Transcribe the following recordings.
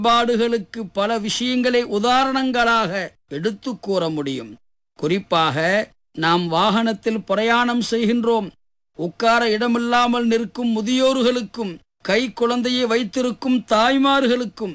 செயற்பாடுகளுக்கு பல விஷயங்களை உதாரணங்களாக எடுத்து கூற முடியும் குறிப்பாக நாம் வாகனத்தில் பிரயாணம் செய்கின்றோம் உட்கார இடமில்லாமல் நிற்கும் முதியோர்களுக்கும் கை குழந்தையை வைத்திருக்கும் தாய்மார்களுக்கும்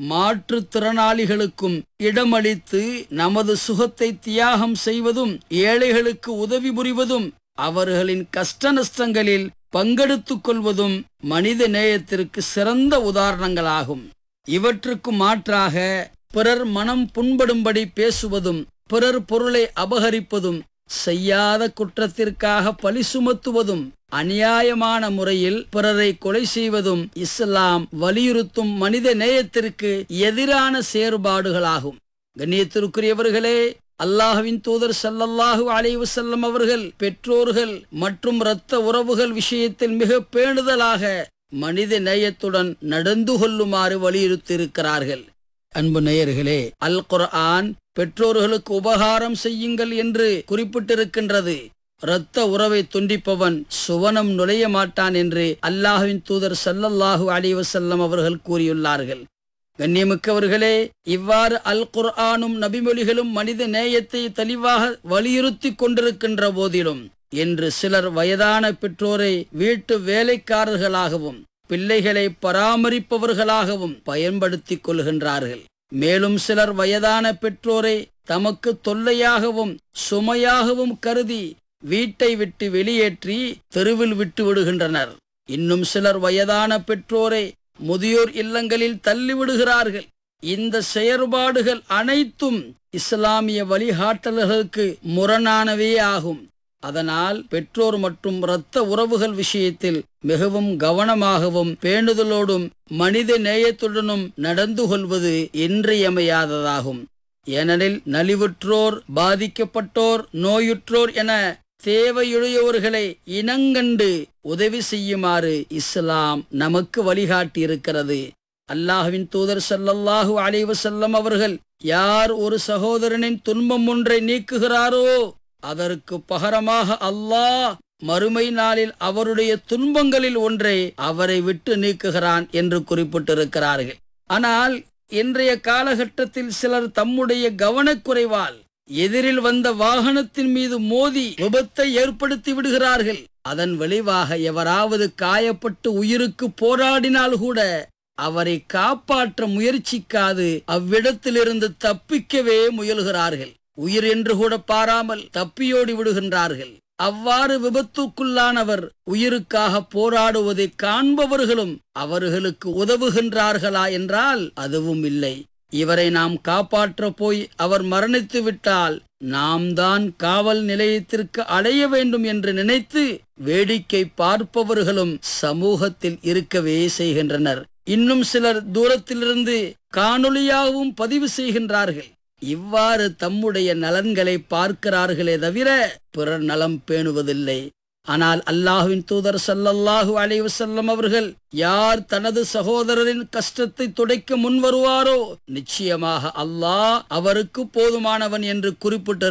மாற்றுத்திறனாளிகளுக்கும் இடமளித்து நமது சுகத்தை தியாகம் செய்வதும் ஏழைகளுக்கு உதவி புரிவதும் அவர்களின் கஷ்ட நஷ்டங்களில் பங்கெடுத்துக் கொள்வதும் மனித நேயத்திற்கு சிறந்த உதாரணங்களாகும் இவற்றுக்கு மாற்றாக பிறர் மனம் புண்படும்படி பேசுவதும் பிறர் பொருளை அபகரிப்பதும் செய்யாத குற்றத்திற்காக பழி சுமத்துவதும் அநியாயமான முறையில் பிறரை கொலை செய்வதும் இஸ்லாம் வலியுறுத்தும் மனித நேயத்திற்கு எதிரான செயற்பாடுகளாகும் கண்ணியத்திற்குரியவர்களே அல்லாஹ்வின் தூதர் ஸல்லல்லாஹு அலைஹி வஸல்லம் அவர்கள் பெற்றோர்கள் மற்றும் இரத்த உறவுகள் விஷயத்தில் மிக பேணுதலாக மனித நேயத்துடன் நடந்து கொள்ளுமாறு வலியுறுத்தியிருக்கிறார்கள் அன்பு நேயர்களே அல் குர்ஆன் பெற்றோர்களுக்கு உபகாரம் செய்யுங்கள் என்று குறிப்பிட்டிருக்கின்றது இரத்த உறவை துண்டிப்பவன் சுவனம் நுழைய மாட்டான் என்று அல்லாஹ்வின் தூதர் ஸல்லல்லாஹு அலைஹி வஸல்லம் அவர்கள் கூறியுள்ளார்கள் கண்ணியமிக்கவர்களே இவ்வாறு அல் குர்ஆனும் நபிமொழிகளும் மனித நேயத்தை தெளிவாக வலியுறுத்தி கொண்டிருக்கின்ற போதிலும் என்று சிலர் வயதான பெற்றோரை வீட்டு வேலைக்காரர்களாகவும் பிள்ளைகளை பராமரிப்பவர்களாகவும் பயன்படுத்திக் கொள்கின்றார்கள் மேலும் சிலர் வயதான பெற்றோரை தமக்கு தொல்லையாகவும் சுமையாகவும் கருதி வீட்டை விட்டு வெளியேற்றி தெருவில் விட்டு விடுகின்றனர் இன்னும் சிலர் வயதான பெற்றோரை முதியோர் இல்லங்களில் தள்ளிவிடுகிறார்கள் இந்த செயற்பாடுகள் அனைத்தும் இஸ்லாமிய வழிகாட்டல்களுக்கு முரணானவே ஆகும் அதனால் பெற்றோர் மற்றும் இரத்த உறவுகள் விஷயத்தில் மிகவும் கவனமாகவும் பேணுதலோடும் மனித நேயத்துடனும் நடந்து கொள்வது இன்றியமையாததாகும் ஏனெனில் நலிவுற்றோர் பாதிக்கப்பட்டோர் நோயுற்றோர் என தேவையுடையவர்களை இனங்கண்டு உதவி செய்யுமாறு இஸ்லாம் நமக்கு வழிகாட்டி இருக்கிறது அல்லாஹ்வின் தூதர் ஸல்லல்லாஹு அலைஹி வஸல்லம் அவர்கள் யார் ஒரு சகோதரனின் துன்பம் ஒன்றை நீக்குகிறாரோ அதற்கு பகரமாக அல்லாஹ் மறுமை நாளில் அவருடைய துன்பங்களில் ஒன்றை அவரை விட்டு நீக்குகிறான் என்று குறிப்பிட்டிருக்கிறார்கள் ஆனால் இன்றைய காலகட்டத்தில் சிலர் தம்முடைய கவனக்குறைவால் எதிரில் வந்த வாகனத்தின் மீது மோதி விபத்தை ஏற்படுத்தி விடுகிறார்கள் அதன் விளைவாக எவராவது காயப்பட்டு உயிருக்கு போராடினால் கூட அவரை காப்பாற்ற முயற்சிக்காது அவ்விடத்திலிருந்து தப்பிக்கவே முயல்கிறார்கள் உயிர் என்று கூட பாராமல் தப்பியோடி விடுகின்றார்கள் அவ்வாறு விபத்துக்குள்ளானவர் உயிருக்காக போராடுவதை காண்பவர்களும் அவர்களுக்கு உதவுகின்றார்களா என்றால் அதுவும் இல்லை இவரை நாம் காப்பாற்ற போய் அவர் மரணித்து விட்டால் நாம் தான் காவல் நிலையத்திற்கு அடைய வேண்டும் என்று நினைத்து வேடிக்கை பார்ப்பவர்களும் சமூகத்தில் இருக்கவே செய்கின்றனர் இன்னும் சிலர் தூரத்திலிருந்து காணொளியாகவும் பதிவு செய்கின்றார்கள் இவ்வாறு தம்முடைய நலன்களை பார்க்கிறார்களே தவிர பிறர் நலம் பேணுவதில்லை ஆனால் அல்லாஹுவின் தூதர் ஸல்லல்லாஹு அலைஹி வஸல்லம் அவர்கள் யார் தனது சகோதரரின் கஷ்டத்தை துடைக்க முன்வருவாரோ நிச்சயமாக அல்லாஹ் அவருக்கு போதுமானவன் என்று குறிப்பிட்டு